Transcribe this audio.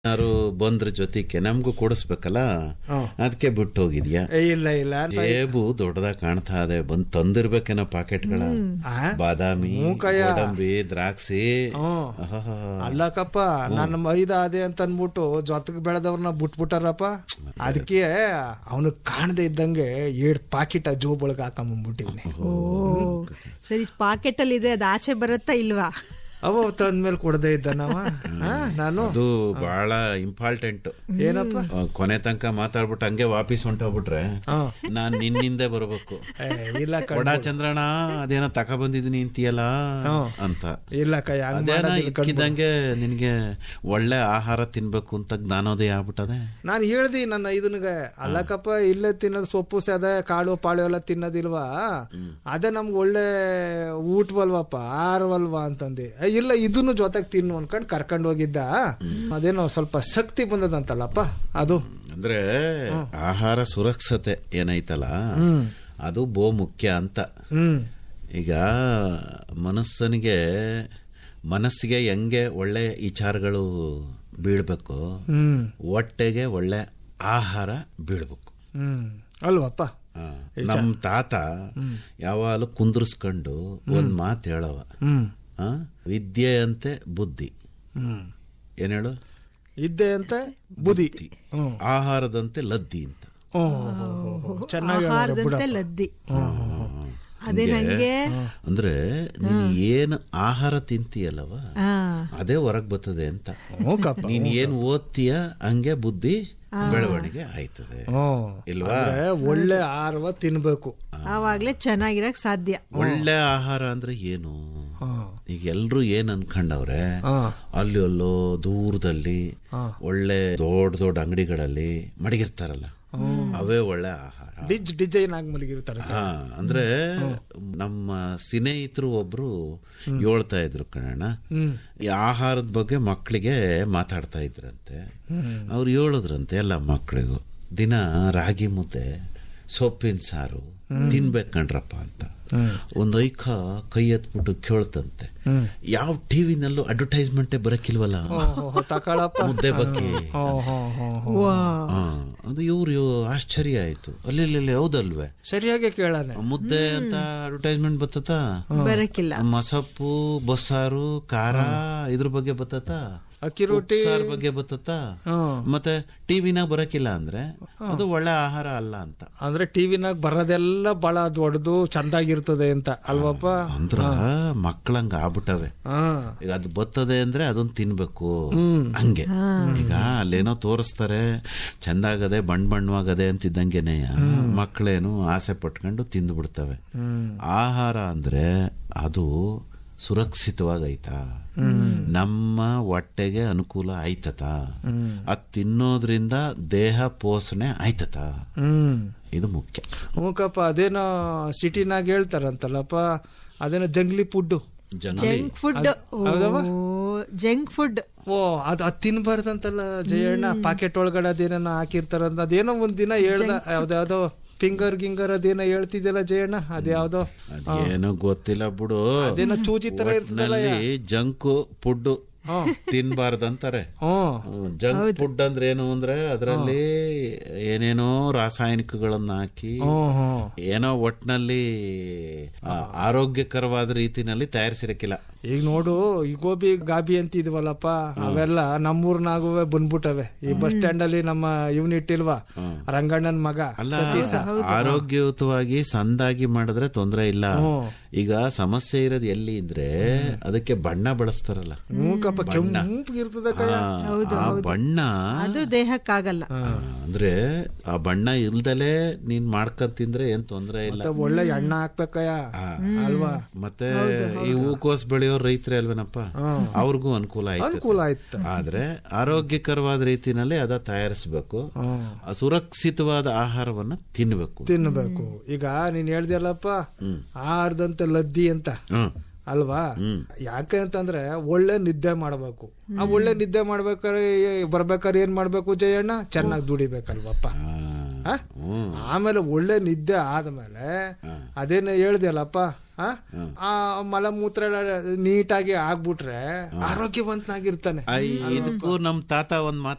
ಯಾರು ಬಂದ್ರ ಜೊತೆಗೆ ನಮ್ಗೂ ಕೊಡಿಸ್ಬೇಕಲ್ಲ ಹ್ಮ್. ಅದಕ್ಕೆ ಬಿಟ್ಟು ಹೋಗಿದ್ಯಾ ಏ, ಇಲ್ಲ ಇಲ್ಲ ಸ- ಜೇಬು ದೊಡ್ಡದಾಗ ಕಾಣ್ತಾ ಇದೆ ಬಂದ್ ತಂದಿರ್ಬೇಕೇನೋ ಪಾಕೆಟ್ಗಳ ಆ? ಬಾದಾಮಿ ಹ್ಞೂ ಕಯ್ಯ. ಗೋಡಂಬಿ ದ್ರಾಕ್ಷಿ ಹ್ಮ್. ಆಹಾಹಾ. ಅಲ್ಲಕ್ಕಪ್ಪ ನನ್ನ ಮೈದ ಅದೇ ಅಂತ ಅನ್ಬಿಟ್ಟು ಜೊತೆಗೆ ಬೆಳೆದವ್ರನ್ನ ಬಿಟ್ಬಿಟ್ಟಾರಪ್ಪ ಅದಕ್ಕೆ ಅವನು ಕಾಣದೆ ಇದ್ದಂಗೆ ಏಡ್ ಪಾಕಿಟ ಜೋಬ್ ಒಳಗೆ ಹಾಕೊಂಬಂದ್ಬಿಟ್ಟಿವ್ನಿ ಓ ಸರಿ ಪಾಕೆಟ್ ಅಲ್ಲಿ ಇದೆ ಅದು ಆಚೆ ಬರುತ್ತಾ ಇಲ್ವಾ ಅವ ತಂದ್ಮೇಲೆ ಕೊಡದೆ ಇದ್ದ ನಾವ ಆ, ನಾನು ಅದು ಬಹಳ ಇಂಪಾರ್ಟೆಂಟ್ ಏನಪ್ಪ ಕೊನೆ ತನಕ ಮಾತಾಡ್ಬಿಟ್ಟು ಹಂಗೆ ವಾಪಸ್ ಹೊಂಟೋಗ್ಬಿಟ್ರೆ ಹಾ. ನಾನ್ ನಿನ್ನಿಂದೆ ಬರಬೇಕು ಏ, ಇಲ್ಲ ಕಣ್ ಕೊಡ ಚಂದ್ರಣ್ಣ ಅದೇನೋ ತಕ ಬಂದಿದೀನಿ ಅಂತೀಯಲ್ಲ ಹ್ಮ್. ಅಂತ ಇಲ್ಲ ಕೈ ಹಂಗ್ ಅದೇನ ಮಾಡೋದಿಲ್ಲ ಕಣ್ ಇಕ್ಕಿದಂಗೆ ನಿನ್ಗೆ ಒಳ್ಳೆ ಆಹಾರ ತಿನ್ಬೇಕು ಅಂತ ಜ್ಞಾನೋದಯ ಆಗ್ಬಿಟ್ಟದೆ ನಾನು ಹೇಳ್ದಿ ನನ್ನ ಇದನ್ಗೆ ಅಲ್ಲಕ್ಕಪ್ಪ ಇಲ್ಲೇ ತಿನ್ನೋದು ಸೊಪ್ಪು ಸೆದೆ ಕಾಳು ಪಾಳು ಎಲ್ಲ ತಿನ್ನೋದಿಲ್ವಾ ಅದೇ ನಮ್ಗೆ ಒಳ್ಳೆ ಊಟವಲ್ವಪ್ಪ ಆಹಾರವಲ್ವಾ ಅಂತಂದು ಏ, ಇಲ್ಲ ಇದನ್ನು ಜೊತೆಗೆ ತಿನ್ನು ಅನ್ಕೊಂಡು ಕರ್ಕೊಂಡು ಹೋಗಿದ್ದ ಅದೇನೋ ಸ್ವಲ್ಪ ಶಕ್ತಿ ಬಂದದಂತಲ್ಲಪ್ಪ ಅದು ಅಂದ್ರೆ ಆಹಾರ ಸುರಕ್ಷತೆ ಏನೈತಲ್ಲ ಅದು ಬಹು ಮುಖ್ಯ ಅಂತ ಹ್ಮ್ ಈಗ ಮನಸ್ಸನಿಗೆ ಮನಸ್ಸಿಗೆ ಹೆಂಗೆ ಒಳ್ಳೆ ವಿಚಾರಗಳು ಬೀಳ್ಬೇಕು ಹ್ಮ್ ಹೊಟ್ಟೆಗೆ ಒಳ್ಳೆ ಆಹಾರ ಬೀಳ್ಬೇಕು ಹ್ಮ್ ಅಲ್ವಪ್ಪ ಆ, ನಮ್ ತಾತ ಯಾವಾಗಲೂ ಕುಂದ್ರಿಸ್ಕೊಂಡು ಒಂದ್ ಮಾತು ಹೇಳವ ಹ್ಮ್ ಆ, ವಿದ್ಯೆ ಅಂತೆ ಬುದ್ಧಿ ಹ್ಮ್ ಏನ್ ಹೇಳು ಇದ್ದೆ ಅಂತ ಬುದಿ ಹ್ಮ್ ಆಹಾರದಂತೆ ಲದ್ದಿ ಅಂತ ಹ್ಮ್ ಚೆನ್ನಾಗಿ ಆಹಾರದಂತೆ ಲದ್ದಿ ಅದೇ ನಂಗೆ ಅಂದ್ರೆ ನೀನ್ ಏನು ಆಹಾರ ತಿಂತೀಯಲ್ಲವ ಆ ಅದೇ ಹೊರಗ್ ಬರ್ತದೆ ಅಂತ ಹ್ಞೂ ಕಪ್ಪ ನೀನ್ ಏನ್ ಓದ್ತೀಯ ಹಂಗೆ ಬುದ್ಧಿ ಬೆಳವಣಿಗೆ ಆಯ್ತದೆ ಹ್ಮ್ ಇಲ್ವಾ ಅಂದ್ರೆ ಒಳ್ಳೆ ಆಹಾರವ ತಿನ್ಬೇಕು ಆವಾಗ್ಲೇ ಚೆನ್ನಾಗಿರಕ್ ಸಾಧ್ಯ ಒಳ್ಳೆ ಆಹಾರ ಅಂದ್ರೆ ಏನು ಹ್ಮ್. ಈಗ ಎಲ್ರು ಏನ್ ಅನ್ಕೊಂಡವ್ರೆ ಹಾ. ಅಲ್ಲಿ ಅಲ್ಲೋ ದೂರದಲ್ಲಿ ಒಳ್ಳೆ ದೊಡ್ಡ ದೊಡ್ಡ ಅಂಗಡಿಗಳಲ್ಲಿ ಮಡಗಿರ್ತಾರಲ್ಲ ಅವೇ ಒಳ್ಳೆ ಆಹಾರ ಡಿಜ್ ಡಿಸೈನ್ ಆಗಿ ಮಲಗಿರ್ತಾರೆ ಹಾ ಅಂದ್ರೆ ನಮ್ಮ ಸ್ನೇಹಿತರು ಒಬ್ರು ಹೇಳ್ತಾ ಇದ್ರು ಕಣಣ್ಣ ಹ್ಮ್ ಈ ಆಹಾರದ ಬಗ್ಗೆ ಮಕ್ಕಳಿಗೆ ಮಾತಾಡ್ತಾ ಇದ್ರಂತೆ ಅವ್ರು ಹೇಳಿದ್ರಂತೆ ಎಲ್ಲ ಮಕ್ಕಳಿಗೂ ದಿನ ರಾಗಿ ಮುದ್ದೆ ಸೊಪ್ಪಿನ ಸಾರು ತಿನ್ಬೇಕು ಕಣ್ರಪ್ಪ ಅಂತ ಒಂದ್ ಐಕ ಕೈ ಎತ್ಬಿಟ್ಟು ಕೇಳ್ತಂತೆ ಯಾವ ಟಿವಿನಲ್ಲೂ ಅಡ್ವರ್ಟೈಸ್ಮೆಂಟೇ ಬರಕಿಲ್ವಲ್ಲ ತಕೊಳಪ್ಪ ಮುದ್ದೆ ಬಗ್ಗೆ ಹ್ಮ್ ಹ್ಮ್ ಹ್ಮ್ ವಾ ಹಾ ಅದು ಇವ್ರು ಆಶ್ಚರ್ಯ ಆಯ್ತು ಅಲ್ಲಿ ಅಲ್ಲಿ ಅಲ್ಲಿ ಹೌದಲ್ವೇ ಸರಿಯಾಗಿ ಕೇಳಾನೆ ಮುದ್ದೆ ಅಂತ ಅಡ್ವರ್ಟೈಸ್ಮೆಂಟ್ ಬರ್ತತಾ ಬರಕಿಲ್ಲ ಮಸಪ್ಪು ಬಸ್ಸಾರು ಖಾರ ಇದ್ರ ಬಗ್ಗೆ ಬತ್ತತ ಅಕ್ಕಿ ರೊಟ್ಟಿ ಸಾರ್ ಬಗ್ಗೆ ಬತ್ತತ ಹ್ಮ್ ಮತ್ತೆ ಟಿವಿನಾಗ ಬರಕಿಲ್ಲ ಅಂದ್ರೆ ಅದು ಒಳ್ಳೆ ಆಹಾರ ಅಲ್ಲ ಅಂತ ಅಂದ್ರೆ ಟಿವಿನಾಗ ಬರೋದೆಲ್ಲ ಬಹಳ ದೊಡ್ಡದು ಚಂದಾಗಿರ್ತದೆ ಅಂತ ಅಲ್ವಪ್ಪ ಅಂದ್ರ ಮಕ್ಕಳಂಗ ಆಗ್ಬಿಟ್ಟವೆ ಹಾ ಈಗ ಅದು ಬರ್ತದೆ ಅಂದ್ರೆ ಅದನ್ನ ತಿನ್ಬೇಕು ಹಂಗೆ ಈಗ ಅಲ್ಲೇನೋ ತೋರಿಸ್ತಾರೆ ಚಂದಾಗದೆ ಬಣ್ಣ ಬಣ್ಣವಾಗದೆ ಅಂತಿದ್ದಂಗೆನೆ ಮಕ್ಕಳೇನು ಆಸೆ ಪಟ್ಕೊಂಡು ತಿಂದು ಬಿಡ್ತವೆ ಆಹಾರ ಅಂದ್ರೆ ಅದು ಸುರಕ್ಷಿತವಾಗೈತಾ ನಮ್ಮ ಹೊಟ್ಟೆಗೆ ಅನುಕೂಲ ಆಯ್ತತ ಅದ್ ತಿನ್ನೋದ್ರಿಂದ ದೇಹ ಪೋಷಣೆ ಆಯ್ತತ ಹ್ಮ್ ಇದು ಮುಖ್ಯ ಹ್ಞೂಕಪ್ಪ ಅದೇನೋ ಸಿಟಿನಾಗ ಹೇಳ್ತಾರಂತಲ್ಲಪ್ಪ ಅದೇನೋ ಜಂಗ್ಲಿ ಫುಡ್ ಜಂಗಲಿ ಜಂಕ್ ಫುಡ್ ಜಂಕ್ ಫುಡ್ ಓ ಅದು ಅದು ತಿನ್ಬಾರ್ದಂತಲ್ಲ ಜಯಣ್ಣ ಪಾಕೆಟ್ ಒಳಗಡೆ ಅದೇನ ಹಾಕಿರ್ತಾರಂತ ಅದೇನೋ ಒಂದ್ ದಿನ ಹೇಳ್ದ ಯಾವ್ದಾವ್ದೋ ಫಿಂಗರ್ ಗಿಂಗರ್ ಅದೇನೋ ಹೇಳ್ತಿದ್ಯಲ್ಲ ಜಯಣ್ಣ ಅದ್ಯಾವ್ದೋ ಅದೇನೋ ಗೊತ್ತಿಲ್ಲ ಬಿಡು ಅದೇನೋ ಚೂಚಿ ತರ ಇರ್ತದಲ್ಲ ಒಟ್ನಲ್ಲಿ ಜಂಕ್ ಫುಡ್ ತಿನ್ಬಾರ್ದಂತಾರೆ ಹ್ಮ್ ಜಂಕ್ ಫುಡ್ ಅಂದ್ರೆ ಏನು ಅಂದ್ರೆ ಅದರಲ್ಲಿ ಏನೇನೋ ರಾಸಾಯನಿಕಗಳನ್ನ ಹಾಕಿ ಹ್ಮ್ ಹ್ಮ್ ಏನೋ ಒಟ್ನಲ್ಲಿ ಆ, ಆರೋಗ್ಯಕರವಾದ ರೀತಿನಲ್ಲಿ ತಯಾರಿಸಿರಕ್ಕಿಲ್ಲ ಈಗ ನೋಡು ಈ ಗೋಬಿ ಗಾಬಿ ಅಂತಿದ್ವಲ್ಲಪ್ಪ ಅವೆಲ್ಲ ನಮ್ಮೂರ್ನಾಗುವೆ ಬಂದ್ಬಿಟ್ಟವೆ ಈ ಬಸ್ ಸ್ಟ್ಯಾಂಡ್ ಅಲ್ಲಿ ನಮ್ಮ ಯೂನಿಟ್ ಇಲ್ವಾ ರಂಗಣ್ಣನ್ ಮಗ ಅಲ್ಲ ಆರೋಗ್ಯಯುತವಾಗಿ ಸಂದಾಗಿ ಮಾಡಿದ್ರೆ ತೊಂದರೆ ಇಲ್ಲ ಈಗ ಸಮಸ್ಯೆ ಇರೋದು ಎಲ್ಲಿ ಅಂದ್ರೆ ಅದಕ್ಕೆ ಬಣ್ಣ ಬಳಸ್ತಾರಲ್ಲ ಮೂಕಪ್ಪ ಕೆಂಪಗಿರ್ತದ ಕೈ ಆ, ಆ ಬಣ್ಣ ಅದು ದೇಹಕ್ಕಾಗಲ್ಲ ಆ, ಅಂದ್ರೆ ಆ ಬಣ್ಣ ಇಲ್ದಲೆ ನೀನ್ ಮಾಡ್ಕೊಂಡ್ ತಿಂದ್ರೆ ಏನ್ ತೊಂದರೆ ಇಲ್ಲ ಒಳ್ಳೆ ಎಣ್ಣ ಹಾಕ್ಬೇಕಯ್ಯ ಅಲ್ವಾ ಮತ್ತೆ ಈ ಹೂಕೋಸ್ ಬೆಳೆಯೋ ರೈತರೇ ಅಲ್ವೇನಪ್ಪ ಅವ್ರಿಗೂ ಅನುಕೂಲ ಆಯ್ತು ಅನುಕೂಲ ಆಯ್ತು ಆದ್ರೆ ಆರೋಗ್ಯಕರವಾದ ರೀತಿನಲ್ಲಿ ಅದ ತಯಾರಿಸಬೇಕು ಸುರಕ್ಷಿತವಾದ ಆಹಾರವನ್ನ ತಿನ್ಬೇಕು ತಿನ್ಬೇಕು ಈಗ ನೀನ್ ಹೇಳ್ದಿಯಲ್ಲಪ್ಪ ಆಹಾರದಂತೆ ಲದ್ದಿ ಅಂತ ಹ್ಮ್ ಅಲ್ವಾ ಯಾಕೆ ಅಂತಂದ್ರೆ ಒಳ್ಳೆ ನಿದ್ದೆ ಮಾಡ್ಬೇಕು ಆ ಒಳ್ಳೆ ನಿದ್ದೆ ಮಾಡ್ಬೇಕಾದ್ರೆ ಬರ್ಬೇಕಾದ್ರೆ ಏನ್ ಮಾಡ್ಬೇಕು ಜಯಣ್ಣ ಚೆನ್ನಾಗಿ ದುಡಿಬೇಕಲ್ವಪ್ಪ ಆ? ಆಮೇಲೆ ಒಳ್ಳೆ ನಿದ್ದೆ ಆದ್ಮೇಲೆ ಅದೇನು ಹೇಳ್ದಿಯಲ್ಲಪ್ಪ ಆ? ಆ ಮಲಮೂತ್ರ ಎಲ್ಲ ನೀಟಾಗಿ ಆಗ್ಬಿಟ್ರೆ ಆರೋಗ್ಯವಂತನಾಗಿರ್ತಾನೆ ಆ, ಇದಕ್ಕೂ ನಮ್ ತಾತ ಒಂದ್ ಮಾತು